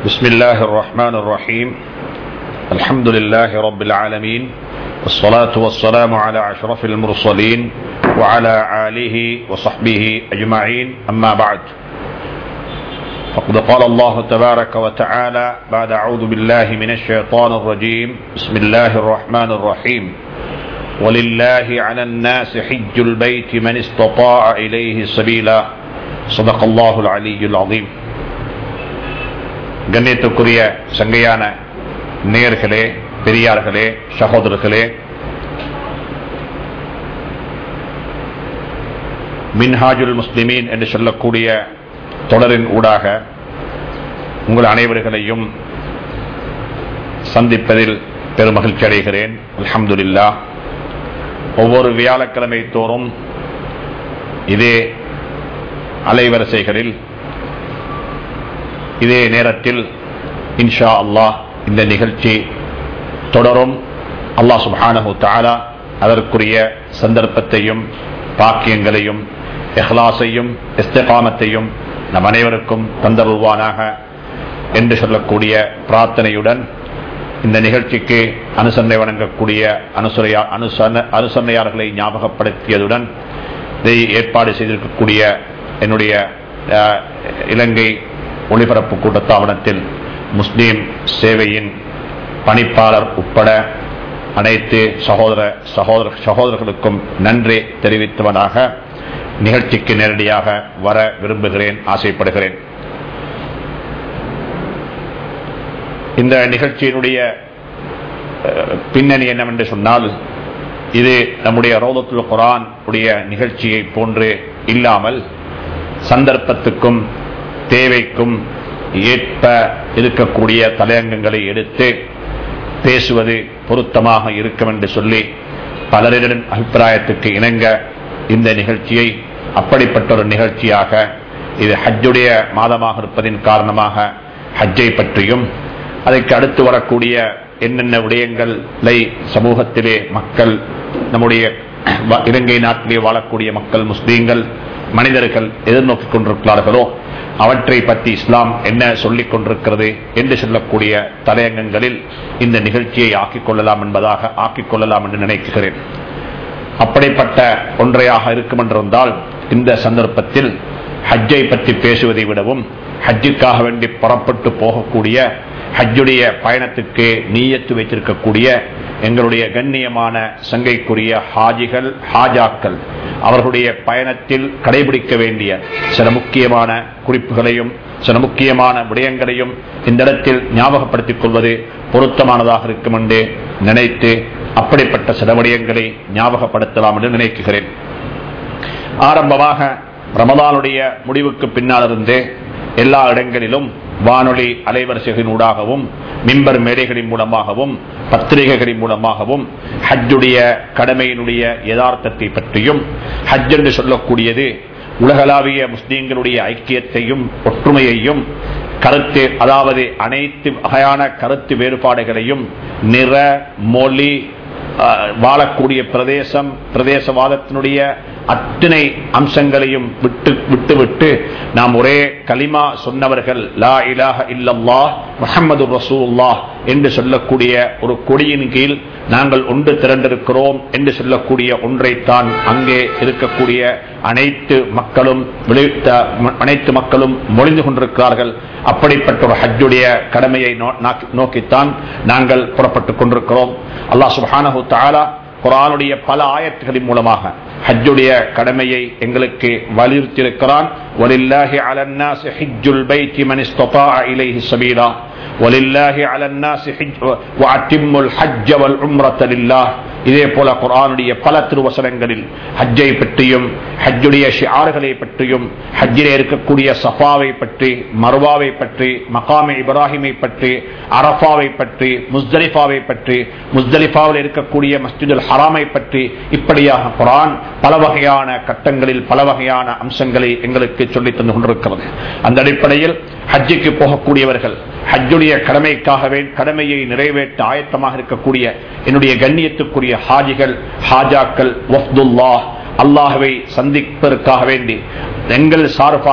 بسم الله الرحمن الرحيم الحمد لله رب العالمين والصلاة والسلام على أشرف المرسلين وعلى آله وصحبه أجمعين أما بعد فقد قال الله تبارك وتعالى بعد أعوذ بالله من الشيطان الرجيم بسم الله الرحمن الرحيم ولله على الناس حج البيت من استطاع إليه سبيلا صدق الله العلي العظيم கண்ணியத்துக்குரிய சங்கையான நேயர்களே பெரியார்களே சகோதரர்களே மின்ஹாஜுல் முஸ்லிமீன் என்று சொல்லக்கூடிய தொடரின் ஊடாக உங்கள் அனைவர்களையும் சந்திப்பதில் பெருமகிழ்ச்சி அடைகிறேன் அல்ஹம்துலில்லா ஒவ்வொரு வியாழக்கிழமை தோறும் இதே அலைவரிசைகளில் இதே நேரத்தில் இன்ஷா அல்லாஹ் இந்த நிகழ்ச்சி தொடரும் அல்லாஹ் சுபானஹு தாலா அதற்குரிய சந்தர்ப்பத்தையும் பாக்கியங்களையும் எஹ்லாசையும் இஸ்தகாமத்தையும் நம் அனைவருக்கும் தந்தருவானாக என்று சொல்லக்கூடிய பிரார்த்தனையுடன் இந்த நிகழ்ச்சிக்கு அனுசரணை வழங்கக்கூடிய அனுசரையா அனுசரண அனுசரணையாளர்களை ஞாபகப்படுத்தியதுடன் இதை ஏற்பாடு செய்திருக்கக்கூடிய என்னுடைய இலங்கை ஒளிபரப்பு கூட்டத்தாவனத்தில் முஸ்லீம் சேவையின் பணிப்பாளர் உட்பட அனைத்து சகோதர சகோதர சகோதரர்களுக்கும் நன்றி தெரிவித்தவனாக நிகழ்ச்சிக்கு நேரடியாக வர விரும்புகிறேன் ஆசைப்படுகிறேன் இந்த நிகழ்ச்சியினுடைய பின்னணி என்னவென்று சொன்னால் இது நம்முடைய ரோதத்துல் குரான் உடைய நிகழ்ச்சியை போன்று இல்லாமல் சந்தர்ப்பத்துக்கும் தேவைக்கும் ஏற்ப இருக்கக்கூடிய தலையங்கங்களை எடுத்து பேசுவது பொருத்தமாக இருக்கும் என்று சொல்லி பலரிடம் அபிப்பிராயத்துக்கு இணங்க இந்த நிகழ்ச்சியை அப்படிப்பட்ட ஒரு நிகழ்ச்சியாக இது ஹஜ்ஜுடைய மாதமாக இருப்பதின் காரணமாக ஹஜ்ஜை பற்றியும் அதற்கு அடுத்து வரக்கூடிய என்னென்ன விடயங்களை சமூகத்திலே மக்கள் நம்முடைய இலங்கை நாட்டிலே வாழக்கூடிய மக்கள் முஸ்லீம்கள் மனிதர்கள் எதிர்நோக்கிக் கொண்டிருக்கிறார்களோ அவற்றை பற்றி இஸ்லாம் என்ன சொல்லிக் கொண்டிருக்கிறது என்று சொல்லக்கூடிய தலையங்கங்களில் இந்த நிகழ்ச்சியை ஆக்கிக் கொள்ளலாம் என்பதாக ஆக்கிக் கொள்ளலாம் என்று நினைக்கிறேன் அப்படிப்பட்ட ஒன்றையாக இருக்கும் என்றிருந்தால் இந்த சந்தர்ப்பத்தில் ஹஜ்ஜை பற்றி பேசுவதை விடவும் ஹஜ்ஜுக்காக வேண்டி புறப்பட்டு போகக்கூடிய ஹஜ்ஜுடைய பயணத்துக்கு நீயத்து வைத்திருக்கக்கூடிய எங்களுடைய கண்ணியமான சங்கைக்குரிய ஹாஜிகள் ஹாஜாக்கள் அவர்களுடைய பயணத்தில் கடைபிடிக்க வேண்டிய சில முக்கியமான குறிப்புகளையும் சில முக்கியமான விடயங்களையும் இந்த இடத்தில் ஞாபகப்படுத்திக் கொள்வது பொருத்தமானதாக இருக்கும் என்று நினைத்து அப்படிப்பட்ட சில விடயங்களை ஞாபகப்படுத்தலாம் என்று நினைக்கிறேன் ஆரம்பமாக ரமதானுடைய முடிவுக்கு பின்னால் இருந்தே எல்லா இடங்களிலும் வானொலி அலைவரிசைகளினூடாகவும் மிம்பர் மேடைகளின் மூலமாகவும் பத்திரிகைகளின் மூலமாகவும் ஹஜ்ஜுடைய கடமையினுடைய யதார்த்தத்தை பற்றியும் ஹஜ் என்று சொல்லக்கூடியது உலகளாவிய முஸ்லீம்களுடைய ஐக்கியத்தையும் ஒற்றுமையையும் கருத்து அதாவது அனைத்து வகையான கருத்து வேறுபாடுகளையும் நிற மொழி வாழக்கூடிய பிரதேசம் பிரதேசவாதத்தினுடைய அத்தனை அம்சங்களையும் விட்டு விட்டு விட்டு நாம் ஒரே கலிமா சொன்னவர்கள் லா இலாஹ இல்லல்லா முகமது ரசூல்லா என்று சொல்லக்கூடிய ஒரு கொடியின் கீழ் நாங்கள் ஒன்று திரண்டிருக்கிறோம் என்று சொல்லக்கூடிய ஒன்றைத்தான் அங்கே இருக்கக்கூடிய அனைத்து மக்களும் அனைத்து மக்களும் மொழிந்து கொண்டிருக்கிறார்கள் அப்படிப்பட்ட ஒரு ஹஜ்ஜுடைய கடமையை நோக்கித்தான் நாங்கள் புறப்பட்டுக் கொண்டிருக்கிறோம் அல்லாஹ் சுபானு தாலா குரானுடைய பல ஆயத்துகளின் மூலமாக ஹஜ்ஜுடைய கடமையை எங்களுக்கு வலியுறுத்தியிருக்கிறான் ولله على الناس حج واتموا الحج والعمره لله இதே போல குரானுடைய பல திருவசனங்களில் ஹஜ்ஜை பற்றியும் ஹஜ்ஜுடைய ஷியார்களை பற்றியும் ஹஜ்ஜிலே இருக்கக்கூடிய சஃபாவை பற்றி மர்வாவை பற்றி மகாமே இப்ராஹிமை பற்றி அரஃபாவை பற்றி முஸ்தலிஃபாவை பற்றி முஸ்தலிஃபாவில் இருக்கக்கூடிய மஸ்ஜிதுல் ஹராமை பற்றி இப்படியாக குரான் பல வகையான கட்டங்களில் பல வகையான அம்சங்களை எங்களுக்கு சொல்லித் தந்து கொண்டிருக்கிறது அந்த அடிப்படையில் ஹஜ்ஜுக்கு போகக்கூடியவர்கள் ஹஜ்ஜுடைய கடமைக்காகவே கடமையை நிறைவேற்ற ஆயத்தமாக இருக்கக்கூடிய என்னுடைய கண்ணியத்துக்குரிய ஹாஜிகள் ஹாஜாக்கள் வஃப்துல்லா அல்லாஹுவை சந்திப்பதற்காக வேண்டி எங்கள் சார்பாக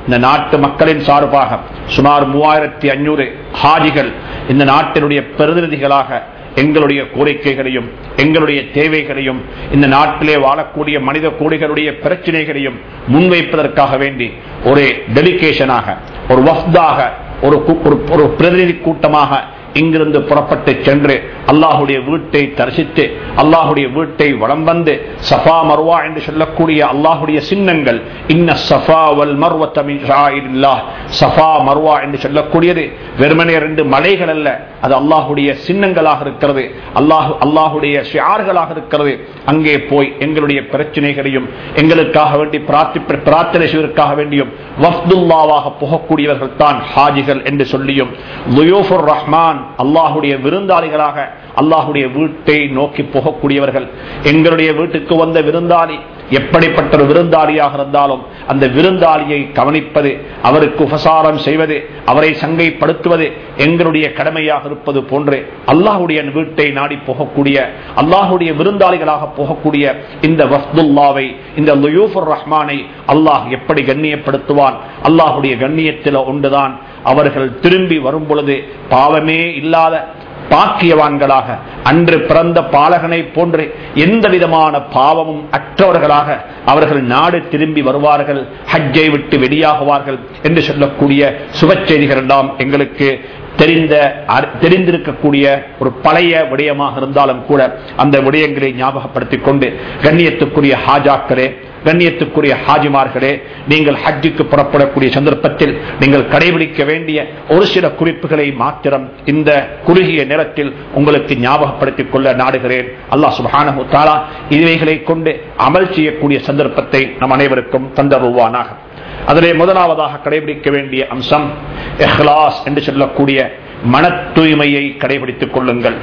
இந்த நாட்டு மக்களின் சார்பாக சுமார் மூவாயிரத்தி ஐநூறு ஹாஜிகள் இந்த நாட்டினுடைய பிரதிநிதிகளாக எங்களுடைய கோரிக்கைகளையும் எங்களுடைய தேவைகளையும் இந்த நாட்டிலே வாழக்கூடிய மனித கோடிகளுடைய பிரச்சனைகளையும் முன்வைப்பதற்காக வேண்டி ஒரு டெலிகேஷனாக ஒரு வஃப்தாக ஒரு கு- ஒரு- ஒரு பிரதிநிதி கூட்டமாக இங்கிருந்து புறப்பட்டு சென்று அல்லாஹுடைய வீட்டை தரிசித்து அல்லாஹுடைய வீட்டை வலம் வந்து சஃபா மர்வா என்று சொல்லக்கூடிய அல்லாஹுடைய சின்னங்கள் இன்ன சஃபா வல் மர்வத்த மின் ஷாயிரில்லாஹ். சஃபா மர்வா என்று சொல்லக்கூடியது வெறுமனே ரெண்டு மலைகள் அல்ல அது அல்லாஹுடைய சின்னங்களாக இருக்கிறது அல்லாஹு அல்லாஹுடைய ஷியார்களாக இருக்கிறது அங்கே போய் எங்களுடைய பிரச்சனைகளையும் எங்களுக்காக வேண்டி பிரார்த்தி பிரார்த்தனை செய்வதற்காக வேண்டியும் வஃப்துல்லாவாக போகக்கூடியவர்கள் தான் ஹாஜிகள் என்று சொல்லியும் லுயூஃபுர் ரஹ்மான் அல்லாஹுடைய விருந்தாளிகளாக அல்லாஹுடைய வீட்டை நோக்கி போகக்கூடியவர்கள் எங்களுடைய வீட்டுக்கு வந்த விருந்தாளி எப்படிப்பட்ட ஒரு விருந்தாளியாக இருந்தாலும் அந்த விருந்தாளியை கவனிப்பது அவருக்கு உபசாரம் செய்வது அவரை சங்கைப்படுத்துவது எங்களுடைய கடமையாக இருப்பது போன்று அல்லாஹுடைய வீட்டை நாடி போகக்கூடிய அல்லாஹுடைய விருந்தாளிகளாக போகக்கூடிய இந்த வஃப்துல்லாவை இந்த லுயூஃபுர் ரஹ்மானை அல்லாஹ் எப்படி கண்ணியப்படுத்துவான் அல்லாஹுடைய கண்ணியத்தில் ஒன்றுதான் அவர்கள் திரும்பி வரும் பொழுது பாவமே இல்லாத பாக்கியவான்களாக அன்று பிறந்த பாலகனை போன்று எந்த விதமான பாவமும் அற்றவர்களாக அவர்கள் நாடு திரும்பி வருவார்கள் ஹஜ்ஜை விட்டு வெளியாகுவார்கள் என்று சொல்லக்கூடிய சுப செய்திகள் எல்லாம் எங்களுக்கு தெரிந்த அறி- தெரிந்திருக்கக்கூடிய ஒரு பழைய விடயமாக இருந்தாலும் கூட அந்த விடயங்களை ஞாபகப்படுத்திக் கொண்டு கண்ணியத்துக்குரிய ஹாஜாக்களே கண்ணியத்துக்குரிய ஹாஜிமார்களே நீங்கள் ஹஜ்ஜுக்கு புறப்படக்கூடிய சந்தர்ப்பத்தில் நீங்கள் கடைபிடிக்க வேண்டிய ஒரு சில குறிப்புகளை மாத்திரம் இந்த குறுகிய நேரத்தில் உங்களுக்கு ஞாபகப்படுத்திக் கொள்ள நாடுகிறேன் அல்லாஹ் சுப்ஹானஹு தஆலா இவைகளை கொண்டு அமல் செய்யக்கூடிய சந்தர்ப்பத்தை நம் அனைவருக்கும் தந்தருவானாக அதிலே முதலாவதாக கடைபிடிக்க வேண்டிய அம்சம் இஹ்லாஸ் என்று சொல்லக்கூடிய மன தூய்மையை கடைபிடித்துக் கொள்ளுங்கள்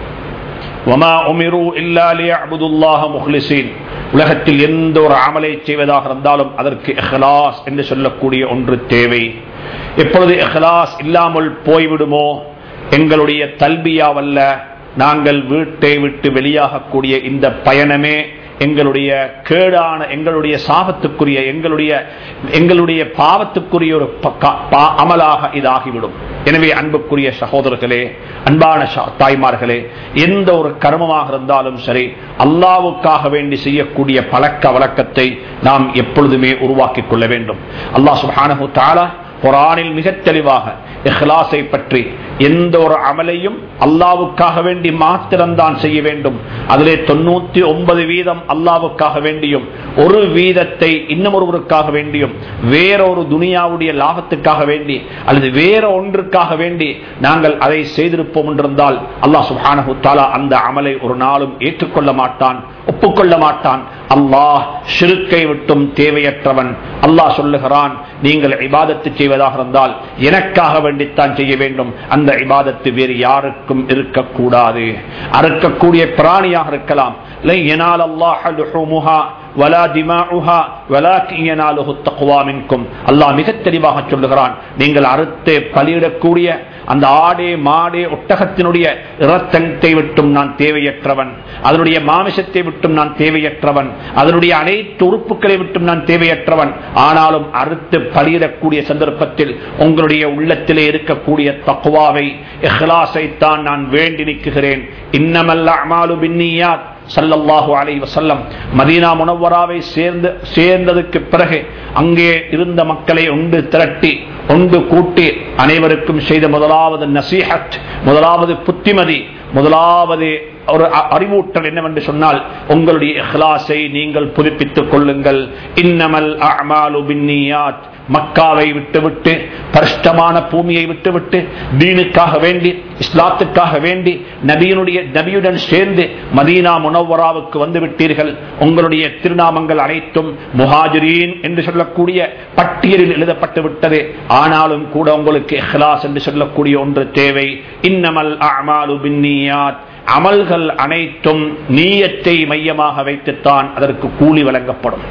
وما أمروا إلا ليعبدوا الله مخلصين உலகத்தில் எந்த ஒரு அமலை செய்வதாக இருந்தாலும் அதற்கு இஹ்லாஸ் என்று சொல்லக்கூடிய ஒன்று தேவை எப்பொழுது இஹ்லாஸ் இல்லாமல் போய்விடுமோ எங்களுடைய தல்பியாவல்ல நாங்கள் வீட்டை விட்டு வெளியாகக்கூடிய இந்த பயணமே எங்களுடைய கேடான எங்களுடைய சாபத்துக்குரிய எங்களுடைய எங்களுடைய பாவத்துக்குரிய ஒரு பக்க- பா- அமலாக இதாகிவிடும் எனவே அன்புக்குரிய சகோதரர்களே அன்பான ச- தாய்மார்களே எந்த ஒரு கர்மமாக இருந்தாலும் சரி அல்லாவுக்காக வேண்டி செய்யக்கூடிய பழக்க வழக்கத்தை நாம் எப்பொழுதுமே உருவாக்கிக் கொள்ள வேண்டும் அல்லாஹ் சுப்ஹானஹு தஆலா குரானில் மிக தெளிவாக இஹ்லாஸை பற்றி எந்த ஒரு அமலையும் அல்லாவுக்காக வேண்டி மாத்திரம்தான் செய்ய வேண்டும் அதிலே தொண்ணூத்தி ஒன்பது வீதம் அல்லாவுக்காக வேண்டியும் ஒரு வீதத்தை இன்னும் ஒருவருக்காக வேண்டியும் வேறொரு துனியாவுடைய லாபத்துக்காக வேண்டி அல்லது வேற ஒன்றுக்காக வேண்டி நாங்கள் அதை செய்திருப்போம் என்றிருந்தால் அல்லாஹ் சுப்ஹானஹு தஆலா அந்த அமலை ஒரு நாளும் ஏற்றுக்கொள்ள மாட்டான் ஒப்புக்கொள்ள மாட்டான் அல்லாஹ் ஷிருக்கை விட்டும் தேவையற்றவன் அல்லாஹ் சொல்லுகிறான் நீங்கள் இபாதத்து செய்வதாக இருந்தால் எனக்காக வேண்டித்தான் செய்ய வேண்டும் அந்த இபாதத்து வேறு யாருக்கும் இருக்கக்கூடாது அறுக்கக்கூடிய பிராணியாக இருக்கலாம் லை யனால அல்லாஹ் லுஹூமுஹா வலா திமாஉஹா வலாக்கின் யனாலுஹு தக்வா மின்கும் அல்லாஹ் மிக தெளிவாக சொல்லுகிறான் நீங்கள் அறுத்து பலியிடக்கூடிய அந்த ஆடே மாடே ஒட்டகத்தினுடைய இரத்தத்தை விட்டும் நான் தேவையற்றவன் அதனுடைய மாமிசத்தை விட்டும் நான் தேவையற்றவன் அதனுடைய அனைத்து உறுப்புகளை விட்டும் நான் தேவையற்றவன் ஆனாலும் அறுத்து பலியிடக்கூடிய சந்தர்ப்பத்தில் உங்களுடைய உள்ளத்திலே இருக்கக்கூடிய தக்குவாவை இஹ்லாஸை தான் நான் வேண்டி நிற்கிறேன் இன்னமல்ல அமாலு பின்னியாத் சல்லல்லாஹு அலைஹி வஸல்லம் மதீனா முனவராவை சேர்ந்து சேர்ந்ததுக்கு பிறகு அங்கே இருந்த மக்களை ஒன்று திரட்டி ஒன்று கூட்டி அனைவருக்கும் செய்த முதலாவது நசீஹத் முதலாவது புத்திமதி முதலாவது ஒரு அ- அறிவூட்டல் என்னவென்று சொன்னால் உங்களுடைய இஹ்லாஸை நீங்கள் புதுப்பித்துக் கொள்ளுங்கள் இன்னமல் அஅமாலு பின்னியாத் மக்காவை விட்டுவிட்டு பரிஷ்டமான பூமியை விட்டுவிட்டு தீனுக்காக வேண்டி இஸ்லாத்துக்காக வேண்டி நபியினுடைய நபியுடன் சேர்ந்து மதீனா முனவராவுக்கு வந்து விட்டீர்கள் உங்களுடைய திருநாமங்கள் அனைத்தும் முஹாஜிரீன் என்று சொல்லக்கூடிய பட்டியலில் எழுதப்பட்டு விட்டது ஆனாலும் கூட உங்களுக்கு இஹ்லாஸ் என்று சொல்லக்கூடிய ஒன்று தேவை இன்னமல் அஅமாலு பின்னியாத் அமல்கள் அனைத்தும் நீயத்தை மையமாக வைத்துத்தான் அதற்கு கூலி வழங்கப்படும்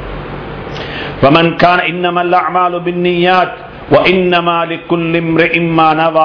ومن كان انما الاعمال بالنيات وانما لكل امرئ ما نوى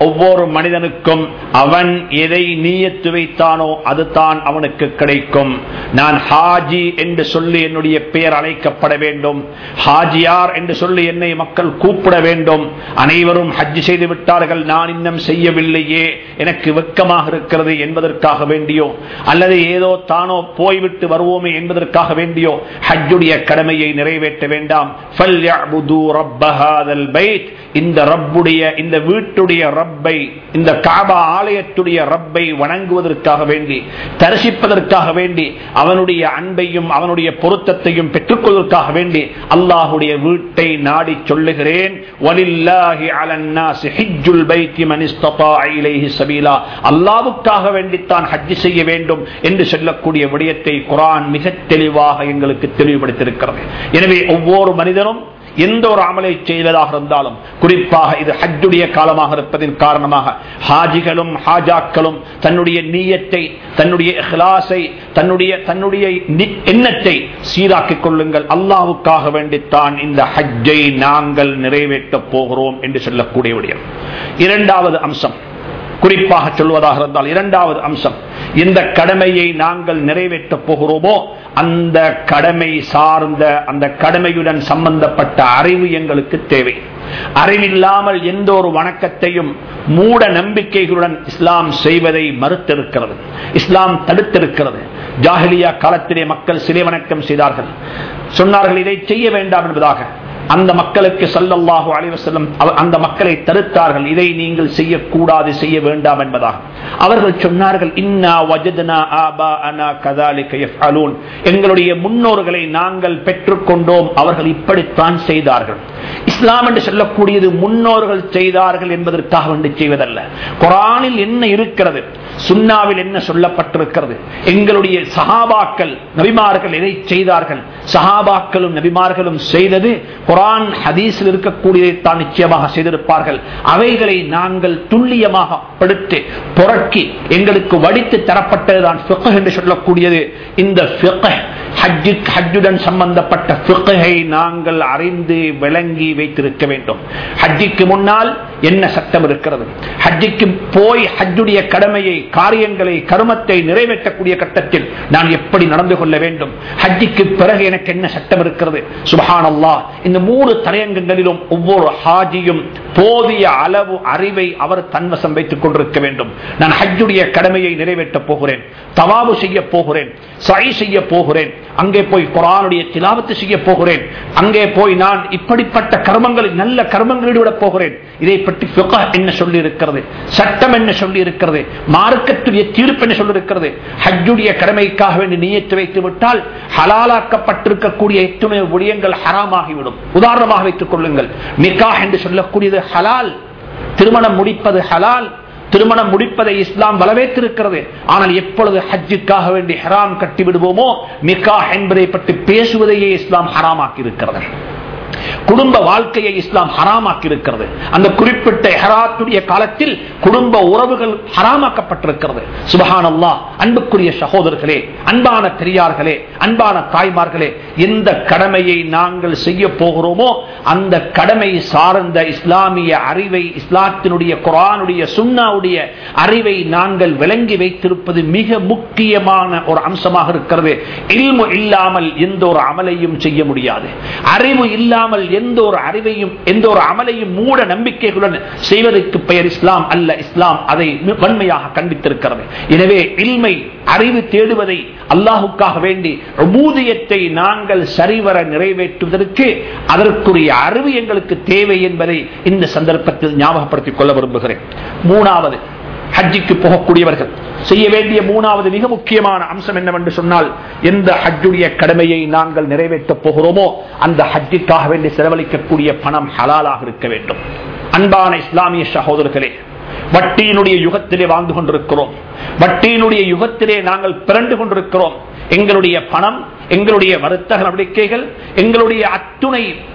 ஒவ்வொரு மனிதனுக்கும் அவன் எதை நீயத்து வைத்தானோ அதுதான் அவனுக்கு கிடைக்கும் நான் ஹாஜி என்று சொல்லி என்னுடைய பெயர் அழைக்கப்பட வேண்டும் ஹாஜியார் என்று சொல்லி என்னை மக்கள் கூப்பிட வேண்டும் அனைவரும் ஹஜ் செய்து விட்டார்கள் நான் இன்னும் செய்யவில்லையே எனக்கு வெக்கமாக இருக்கிறது என்பதற்காக வேண்டியோ அல்லது ஏதோ தானோ போய்விட்டு வருவோமே என்பதற்காக வேண்டியோ ஹஜ்ஜுடைய கடமையை நிறைவேற்ற வேண்டாம் فَلْيَعْبُدُوا رَبَّ هَذَا الْبَيْتِ இந்த ரப்புடைய இந்த வீட்டுடைய ரப்பை இந்த காபா ஆலயத்துடைய ரப்பை வணங்குவதற்காக வேண்டி தரிசிப்பதற்காக வேண்டி அவனுடைய அன்பையும் அவனுடைய பொருத்தத்தையும் பெற்றுக்கொள்வதற்காக வேண்டி அல்லாஹுடைய வீட்டை நாடி சொல்லுகிறேன் வலில்லாஹி அலன்னாசி ஹிஜ்ஜுல் பைத்தி மன் இஸ்ததா இலைஹி சபீலா அல்லாஹ்வுக்காக வேண்டித்தான் ஹஜ் செய்ய வேண்டும் என்று சொல்லக்கூடிய விடயத்தை குர்ஆன் மிக தெளிவாக எங்களுக்கு தெளிவுபடுத்தியிருக்கிறது எனவே ஒவ்வொரு மனிதனும் எந்த ஒரு அமலை செய்வதாக இருந்தாலும் குறிப்பாக இது ஹஜ்ஜுடைய காலமாக இருப்பதன் காரணமாக ஹாஜிகளும் ஹாஜாக்களும் தன்னுடைய நீயத்தை தன்னுடைய இஹ்லாஸை தன்னுடைய தன்னுடைய நி- எண்ணத்தை சீராக்கிக் கொள்ளுங்கள் அல்லாஹ்வுக்காக வேண்டித்தான் இந்த ஹஜ்ஜை நாங்கள் நிறைவேற்றப் போகிறோம் என்று சொல்லக்கூடிய விடயம் இரண்டாவது அம்சம் குறிப்பாக சொல்வதாக இருந்தால் இரண்டாவது அம்சம் இந்த கடமையை நாங்கள் நிறைவேற்றப் போகிறோமோ அந்த கடமை சார்ந்த அந்த கடமையுடன் சம்பந்தப்பட்ட அறிவு எங்களுக்கு தேவை அறிவில்லாமல் எந்த ஒரு வணக்கத்தையும் மூட நம்பிக்கைகளுடன் இஸ்லாம் செய்வதை மறுத்திருக்கிறது இஸ்லாம் தடுத்திருக்கிறது ஜாஹிலியா காலத்திலே மக்கள் சிலை வணக்கம் செய்தார்கள் சொன்னார்கள் இதை செய்ய வேண்டாம் என்பதாக அந்த மக்களுக்கு சல்லல்லாஹு அலைஹி வஸல்லம் அவ- அந்த மக்களை தடுத்தார்கள் இதை நீங்கள் செய்யக்கூடாது செய்ய வேண்டாம் என்பதாக அவர்கள் சொன்னார்கள் இன்னா வஜத்னா ஆபாஅனா கதாலிக யஃஅலூன் எங்களுடைய முன்னோர்களை நாங்கள் பெற்றுக்கொண்டோம் அவர்கள் இப்படித்தான் செய்தார்கள் இஸ்லாம் என்று சொல்லக்கூடியது முன்னோர்கள் செய்தார்கள் என்பதற்காக வேண்டி செய்வதல்ல குரானில் என்ன இருக்கிறது சுன்னாவில் என்ன சொல்லப்பட்டிருக்கிறது எங்களுடைய சஹாபாக்கள் நபிமார்கள் எதை செய்தார்கள் சஹாபாக்களும் நபிமார்களும் செய்தது குரான் ஹதீஸில் இருக்கக்கூடியதை தான் நிச்சயமாக செய்திருப்பார்கள் அவைகளை நாங்கள் துல்லியமாக படுத்து புரட்சி எங்களுக்கு வடித்து தரப்பட்டதுதான் ஃபிக்ஹ் என்று சொல்லக்கூடியது இந்த ஃபிக்ஹ் ஹஜ்ஜு ஹஜ்ஜுடன் சம்பந்தப்பட்ட ஃபிக்ஹை நாங்கள் அறிந்து விளங்கி வைத்திருக்க வேண்டும் ஹஜ்ஜிக்கு முன்னால் என்ன சட்டம் இருக்கிறது ஹஜ்ஜிக்கு போய் ஹஜ்ஜுடைய கடமையை காரியங்களை கருமத்தை நிறைவேற்றக்கூடிய கட்டத்தில் நான் எப்படி நடந்து கொள்ள வேண்டும் ஹஜ்ஜிக்கு பிறகு எனக்கு என்ன சட்டம் இருக்கிறது சுபஹானல்லாஹ் இந்த மூணு தலையங்கங்களிலும் ஒவ்வொரு ஹாஜியும் போதிய அளவு அறிவை அவர் தன்வசம் வைத்துக் கொண்டிருக்க வேண்டும் நான் ஹஜ்ஜுடைய கடமையை நிறைவேற்றப் போகிறேன் தவாபு செய்ய போகிறேன் சை செய்ய போகிறேன் அங்கே போய் குரானுடைய திலாவத்து செய்ய போகிறேன் அங்கே போய் நான் இப்படிப்பட்ட கர்மங்களில் நல்ல கர்மங்களில் ஈடுபட போகிறேன் இதை பற்றி ஃபிக்ஹ் என்ன சொல்லி இருக்கிறது சட்டம் என்ன சொல்லி இருக்கிறது மார்க்கத்துடைய தீர்ப்பு என்ன சொல்லி இருக்கிறது ஹஜ்ஜுடைய கடமைக்காக வேண்டி நியத்து வைத்து விட்டால் ஹலாலாக்கப்பட்டிருக்கக்கூடிய எத்தனை விடயங்கள் ஹராமாகிவிடும் உதாரணமாக வைத்துக் கொள்ளுங்கள் மிகாஹ் என்று சொல்லக்கூடியது ஹலால் திருமணம் முடிப்பது ஹலால் திருமணம் முடிப்பதை இஸ்லாம் வரவேற்றிருக்கிறது ஆனால் எப்பொழுது ஹஜ்ஜுக்காக வேண்டி ஹராம் கட்டி விடுவோமோ மிகா என்பதை பற்றி பேசுவதையே இஸ்லாம் ஹராமாக்கி இருக்கிறது குடும்ப வாழ்க்கையை இஸ்லாம் ஹராமாக்கி இருக்கிறது அந்த குறிப்பிட்ட ஹராத்துடைய காலத்தில் குடும்ப உறவுகள் ஹராமாக்கப்பட்டிருக்கிறது சுபஹான் அல்லாஹ் அன்புக்குரிய சகோதரர்களே அன்பான பெரியார்களே அன்பான தாய்மார்களே எந்த கடமையை நாங்கள் செய்ய போகிறோமோ அந்த கடமை சார்ந்த இஸ்லாமிய அறிவை இஸ்லாத்தினுடைய குரானுடைய சுன்னாவுடைய அறிவை நாங்கள் விளங்கி வைத்திருப்பது மிக முக்கியமான ஒரு அம்சமாக இருக்கிறது இல்மு இல்லாமல் எந்த ஒரு அமலையும் செய்ய முடியாது அறிவு இல்லாமல் எந்த ஒரு அறிவையும் எந்த ஒரு அமலையும் மூட நம்பிக்கைகளுடன் செய்வதற்கு பெயர் இஸ்லாம் அல்ல இஸ்லாம் அதை வன்மையாக கண்டித்திருக்கிறது எனவே இல்மை அறிவு தேடுவதை அல்லாஹுக்காக வேண்டி ஊதியத்தை நாங்கள் சரிவர நிறைவேற்றுவதற்கு அதற்குரிய அறிவு எங்களுக்கு தேவை என்பதை இந்த சந்தர்ப்பத்தில் ஞாபகப்படுத்திக் கொள்ள விரும்புகிறேன் மூணாவது ஹஜ்ஜிக்கு போகக்கூடியவர்கள் செய்ய வேண்டிய மூணாவது மிக முக்கியமான அம்சம் என்னவென்று சொன்னால் எந்த ஹஜ்ஜுடைய கடமையை நாங்கள் நிறைவேற்றப் போகிறோமோ அந்த ஹஜ்ஜிற்காக வேண்டி செலவழிக்கக்கூடிய பணம் ஹலாலாக இருக்க வேண்டும் அன்பான இஸ்லாமிய சகோதரர்களே வட்டியினுடைய யுகத்திலே வாழ்ந்து கொண்டிருக்கிறோம் வட்டியினுடைய யுகத்திலே நாங்கள் பிறண்டு கொண்டிருக்கிறோம் எங்களுடைய பணம் எங்களுடைய வர்த்தக நடவடிக்கைகள் எங்களுடைய அத்துணை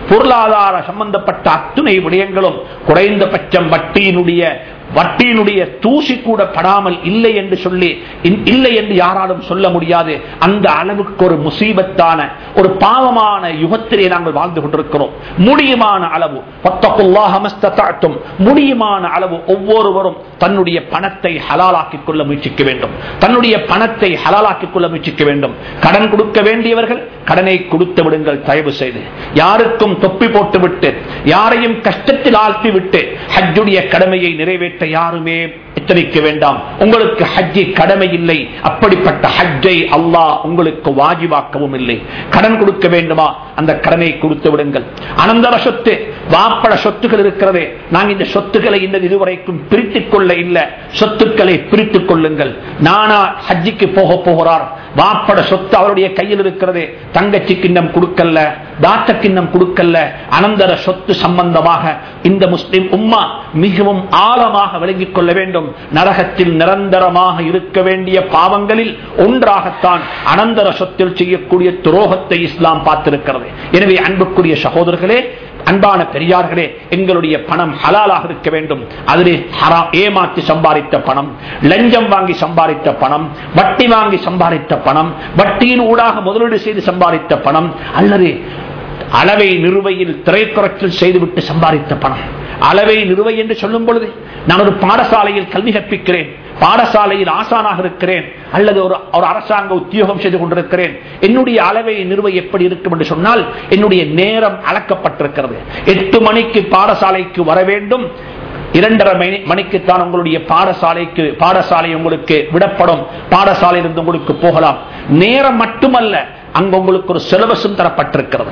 பொருளாதார சம்பந்தப்பட்ட அத்துணை விடயங்களும் குறைந்தபட்சம் வட்டியினுடைய வட்டியினுடைய தூசி கூட படாமல் இல்லை என்று சொல்லி இன்- இல்லை என்று யாராலும் சொல்ல முடியாது அந்த அளவுக்கு ஒரு முசீபத்தான ஒரு பாவமான யுகத்திலே நாங்கள் வாழ்ந்து கொண்டிருக்கிறோம் முடியுமான அளவு வத்தகுல்லாஹ மஸ்ததஅத்தும். முடியுமான அளவு ஒவ்வொருவரும் தன்னுடைய பணத்தை ஹலாலாக்கிக் கொள்ள முயற்சிக்க வேண்டும் தன்னுடைய பணத்தை ஹலாலாக்கிக் கொள்ள முயற்சிக்க வேண்டும் கடன் கொடுக்க வேண்டியவர்கள் கடனை கொடுத்து விடுங்கள் தயவு செய்து யாருக்கும் தொப்பி போட்டு விட்டு யாரையும் கஷ்டத்தில் ஆழ்த்தி விட்டு ஹஜ்ஜுடைய கடமையை நிறைவேற்ற யாருமே எச்சரிக்க வேண்டாம் உங்களுக்கு ஹஜ்ஜி கடமை இல்லை அப்படிப்பட்ட ஹஜ்ஜை அல்லாஹ் உங்களுக்கு வாஜிவாக்கவும் இல்லை கடன் கொடுக்க வேண்டுமா அந்த கடனை கொடுத்து விடுங்கள் அனந்தர சொத்து வாப்பட சொத்துகள் இருக்கிறது நாங்க இந்த சொத்துக்களை இந்த இதுவரைக்கும் பிரித்துக் கொள்ள இல்ல சொத்துக்களை பிரித்துக் கொள்ளுங்கள் நானா ஹஜ்ஜிக்கு போக போகிறார் வாப்பட சொத்து அவருடைய கையில் இருக்கிறது தங்கச்சி கிண்ணம் கொடுக்கல தாத்த கிண்ணம் கொடுக்கல அனந்தர சொத்து சம்பந்தமாக இந்த முஸ்லிம் உம்மா மிகவும் ஆழமாக விளங்கிக் கொள்ள வேண்டும் நரகத்தில் நிரந்தரமாக இருக்க வேண்டிய பாவங்களில் ஒன்றாகத்தான் அனந்தர சொத்தில் செய்யக்கூடிய துரோகத்தை இஸ்லாம் பார்த்திருக்கிறது எனவே அன்புக்குரிய சகோதரர்களே அன்பான பெரியார்களே எங்களுடைய பணம் ஹலாலாக இருக்க வேண்டும் அதிலே ஹராம் ஏமாற்றி சம்பாதித்த பணம் லஞ்சம் வாங்கி சம்பாதித்த பணம் வட்டி வாங்கி சம்பாதித்த பணம் வட்டியின் ஊடாக முதலீடு செய்து சம்பாதித்த பணம் அல்லது அளவை நிறுவையில் திரைக்குறச்சல் செய்துவிட்டு சம்பாதித்த பணம் அளவை நிறுவை என்று சொல்லும் பொழுது நான் ஒரு பாடசாலையில் கல்வி கற்பிக்கிறேன் பாடசாலையில் ஆசானாக இருக்கிறேன் அல்லது ஒரு ஒரு அரசாங்க உத்தியோகம் செய்து கொண்டிருக்கிறேன் என்னுடைய அளவை நிறுவை எப்படி இருக்கும் என்று சொன்னால் என்னுடைய நேரம் அளக்கப்பட்டிருக்கிறது எட்டு மணிக்கு பாடசாலைக்கு வர வேண்டும் இரண்டரை மணி மணிக்குத்தான் உங்களுடைய பாடசாலைக்கு பாடசாலை உங்களுக்கு விடப்படும் பாடசாலையிலிருந்து உங்களுக்கு போகலாம் நேரம் மட்டுமல்ல அங்க உங்களுக்கு ஒரு சிலபஸும் தரப்பட்டிருக்கிறது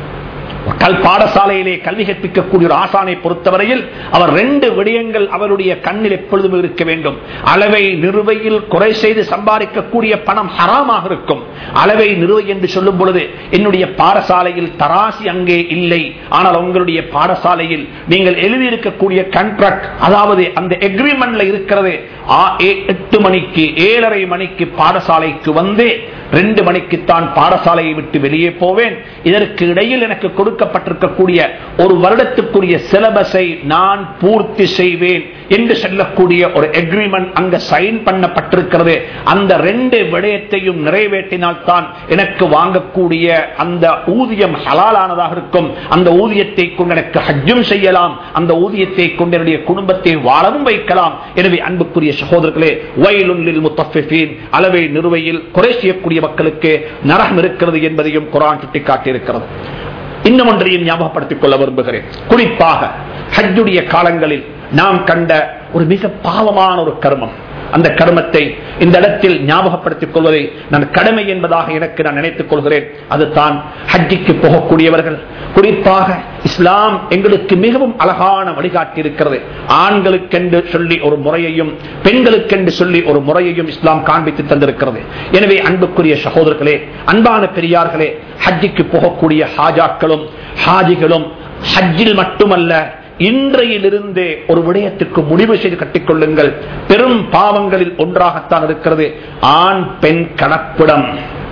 கல் பாடசாலையிலே கல்வி கற்பிக்கக்கூடிய ஒரு ஆசானை பொறுத்தவரையில் அவர் ரெண்டு விடயங்கள் அவருடைய கண்ணில் எப்பொழுதும் இருக்க வேண்டும் அளவை நிறுவையில் குறை செய்து சம்பாதிக்கக்கூடிய பணம் ஹராமாக இருக்கும் அளவை நிறுவை என்று சொல்லும் பொழுது என்னுடைய பாடசாலையில் தராசி அங்கே இல்லை ஆனால் உங்களுடைய பாடசாலையில் நீங்கள் எழுதியிருக்கக்கூடிய கண்ட்ராக்ட் அதாவது அந்த எக்ரிமெண்ட்ல இருக்கிறது ஆ, ஏ- எட்டு மணிக்கு ஏழரை மணிக்கு பாடசாலைக்கு வந்து ரெண்டு மணிக்குத்தான் பாடசாலையை விட்டு வெளியே போவேன் இதற்கு இடையில் எனக்கு கொடுக்கப்பட்டிருக்கக்கூடிய ஒரு வருடத்துக்குரிய சிலபஸை நான் பூர்த்தி செய்வேன் என்று சொல்லக்கூடிய ஒரு எக்ரிமெண்ட் அங்க சைன் பண்ணப்பட்டிருக்கிறது அந்த ரெண்டு விடயத்தையும் நிறைவேற்றினால் தான் எனக்கு வாங்கக்கூடிய அந்த ஊதியம் ஹலாலானதாக இருக்கும் அந்த ஊதியத்தை கொண்டு எனக்கு ஹஜ்ஜும் செய்யலாம் அந்த ஊதியத்தை கொண்டு என்னுடைய குடும்பத்தை வாழவும் வைக்கலாம் எனவே அன்புக்குரிய சகோதரர்களே வயலுள்ளில் முத்தஃபிஃபீன் அளவை நிறுவையில் குறை செய்யக்கூடிய மக்களுக்கு நரகம் இருக்கிறது என்பதையும் குரான் சுட்டிக்காட்டியிருக்கிறது இன்னும் ஒன்றையும் ஞாபகப்படுத்திக் கொள்ள விரும்புகிறேன் குறிப்பாக ஹஜ்ஜுடைய காலங்களில் நாம் கண்ட ஒரு மிக பாவமான ஒரு கர்மம் அந்த கர்மத்தை இந்த இடத்தில் ஞாபகப்படுத்திக் கொள்வதை நான் கடமை என்பதாக எனக்கு நான் நினைத்துக் கொள்கிறேன் அதுதான் ஹஜ்ஜிக்கு போகக்கூடியவர்கள் குறிப்பாக இஸ்லாம் எங்களுக்கு மிகவும் அழகான வழிகாட்டி இருக்கிறது ஆண்களுக்கென்று சொல்லி ஒரு முறையையும் பெண்களுக்கென்று சொல்லி ஒரு முறையையும் இஸ்லாம் காண்பித்து தந்திருக்கிறது எனவே அன்புக்குரிய சகோதரர்களே அன்பான பெரியார்களே ஹஜ்ஜிக்கு போகக்கூடிய ஹாஜாக்களும் ஹாஜிகளும் ஹஜ்ஜில் மட்டுமல்ல இன்றையிலிருந்தே ஒரு விடயத்துக்கு முடிவு செய்து கட்டிக்கொள்ளுங்கள் பெரும் பாவங்களில் ஒன்றாகத்தான் இருக்கிறது ஆண் பெண் கலப்பிடம்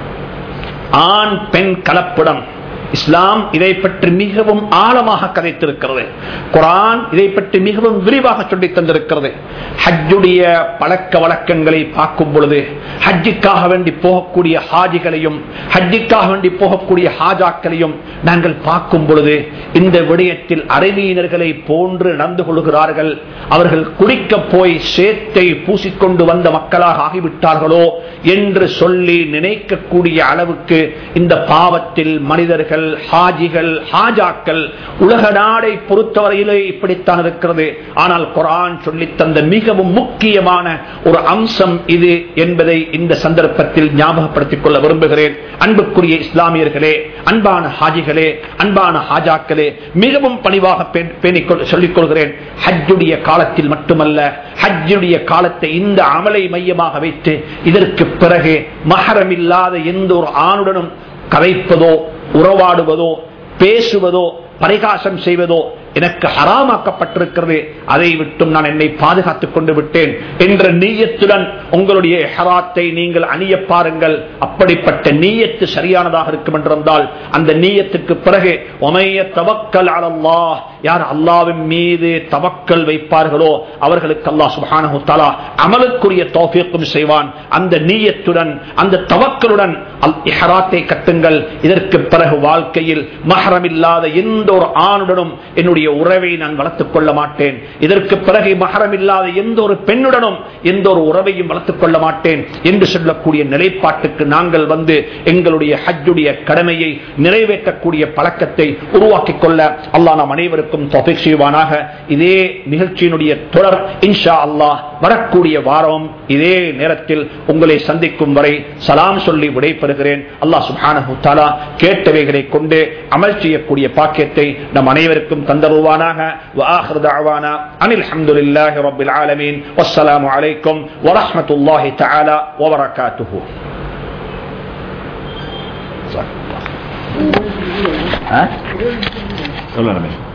ஆண் பெண் கலப்பிடம் இஸ்லாம் இதை பற்றி மிகவும் ஆழமாக கதைத்திருக்கிறது குரான் இதை பற்றி மிகவும் விரிவாக சொல்லி தந்திருக்கிறது ஹஜ்ஜுடைய பழக்க வழக்கங்களை பார்க்கும் பொழுது ஹஜ்ஜுக்காக வேண்டி போகக்கூடிய ஹாஜிகளையும் ஹஜ்ஜுக்காக வேண்டி போகக்கூடிய ஹாஜாக்களையும் நாங்கள் பார்க்கும் பொழுது இந்த விடயத்தில் அறிவியினர்களை போன்று நடந்து கொள்கிறார்கள் அவர்கள் குடிக்க போய் சேத்தை பூசிக்கொண்டு வந்த மக்களாக ஆகிவிட்டார்களோ என்று சொல்லி நினைக்கக்கூடிய அளவுக்கு இந்த பாவத்தில் மனிதர்கள் ஹாஜிகள் ஹாஜாக்கள் உலக நாடை பொறுத்தவரையிலே இப்படித்தான் இருக்கிறது ஆனால் குரான் சொல்லித் தந்த மிகவும் முக்கியமான ஒரு அம்சம் இது என்பதை இந்த சந்தர்ப்பத்தில் ஞாபகப்படுத்திக் கொள்ள விரும்புகிறேன் அன்புக்குரிய இஸ்லாமியர்களே அன்பான ஹாஜிகளே அன்பான ஹாஜாக்களே மிகவும் பணிவாக பே- பேணிக் கொள்- சொல்லிக் கொள்கிறேன் ஹஜ்ஜுடைய காலத்தில் மட்டுமல்ல ஹஜ்ஜுடைய காலத்தை இந்த அமலை மையமாக வைத்து இதற்கு பிறகு மகரமில்லாத எந்த ஒரு ஆணுடனும் கதைப்பதோ உறவாடுவதோ பேசுவதோ பரிகாசம் செய்வதோ எனக்கு ஹராமாக்கப்பட்டிருக்கிறது அதை விட்டும் நான் என்னை பாதுகாத்துக் கொண்டு விட்டேன் என்ற நீயத்துடன் உங்களுடைய ஹராத்தை நீங்கள் அணிய பாருங்கள் அப்படிப்பட்ட நீயத்து சரியானதாக இருக்கும் என்றிருந்தால் அந்த நீயத்துக்கு பிறகு உமைய தவக்கல் அலல்லாஹ் யார் அல்லாவின் மீது தவக்கல் வைப்பார்களோ அவர்களுக்கு அல்லாஹ் சுப்ஹானஹு தஆலா அமலுக்குரிய தௌஃபீக்கும் செய்வான் அந்த நீயத்துடன் அந்த தவக்கலுடன் அல் இஹ்ராத்தை கட்டுங்கள் இதற்கு பிறகு வாழ்க்கையில் மஹரம் இல்லாத எந்த ஒரு ஆணுடனும் என்னுடைய உறவை நான் வளர்த்துக் கொள்ள மாட்டேன் இதற்கு பிறகு மஹரம் இல்லாத எந்த ஒரு பெண்ணுடனும் எந்த ஒரு உறவையும் வளர்த்துக் கொள்ள மாட்டேன் என்று சொல்லக்கூடிய நிலைப்பாட்டுக்கு நாங்கள் வந்து எங்களுடைய ஹஜ்ஜுடைய கடமையை நிறைவேற்றக்கூடிய பழக்கத்தை உருவாக்கிக் கொள்ள அல்லாஹ் நாம் அனைவருக்கும் தௌஃபீக் செய்வானாக இதே நிகழ்ச்சியினுடைய தொடர் இன்ஷா அல்லாஹ் வரக்கூடிய வாரம் இதே நேரத்தில் உங்களை சந்திக்கும் வரை சலாம் சொல்லி விடைபெறுகிறேன் அல்லாஹ் சுப்ஹானஹு தஆலா கேட்டவைகளை கொண்டு அமல் செய்யக்கூடிய பாக்கியத்தை நம் அனைவருக்கும் தந்தருவானாக وآخر دعوانا أن الحمد لله رب العالمين والسلام عليكم ورحمة الله تعالى وبركاته ها؟